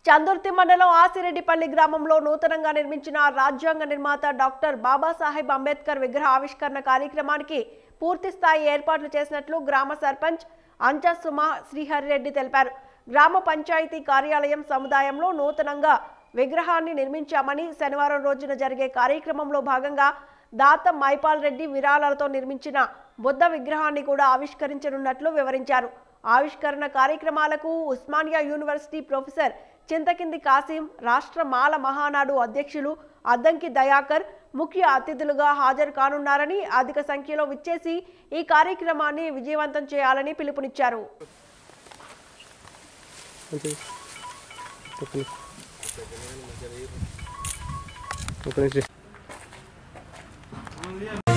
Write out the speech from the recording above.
చందుర్తి మండలం ఆసిరెడ్డిపల్లి గ్రామంలో నూతనంగా నిర్మించిన రాజ్యాంగ నిర్మాత డాక్టర్ బాబాసాహెబ్ అంబేద్కర్ విగ్రహ ఆవిష్కరణ కార్యక్రమానికి పూర్తి స్థాయి ఏర్పాట్లు చేసినట్లు గ్రామ సర్పంచ్ అంచా సుమా శ్రీహరిరెడ్డి తెలిపారు గ్రామ పంచాయతీ కార్యాలయం సముదాయంలో నూతనంగా విగ్రహాన్ని నిర్మించామని శనివారం రోజున జరిగే కార్యక్రమంలో భాగంగా దాత మైపాల్ రెడ్డి విరాళాలతో నిర్మించిన బుద్ధ విగ్రహాన్ని కూడా ఆవిష్కరించనున్నట్లు వివరించారు ఆవిష్కరణ కార్యక్రమాలకు ఉస్మానియా యూనివర్సిటీ ప్రొఫెసర్ చింతకింది కాసిం రాష్ట్ర మాల మహానాడు అధ్యక్షులు అద్దంకి దయాకర్ ముఖ్య అతిథులుగా హాజరు కానున్నారని అధిక సంఖ్యలో విచ్చేసి ఈ కార్యక్రమాన్ని విజయవంతం చేయాలని పిలుపునిచ్చారు మంచిది చెప్పండి ఒక నిమిషం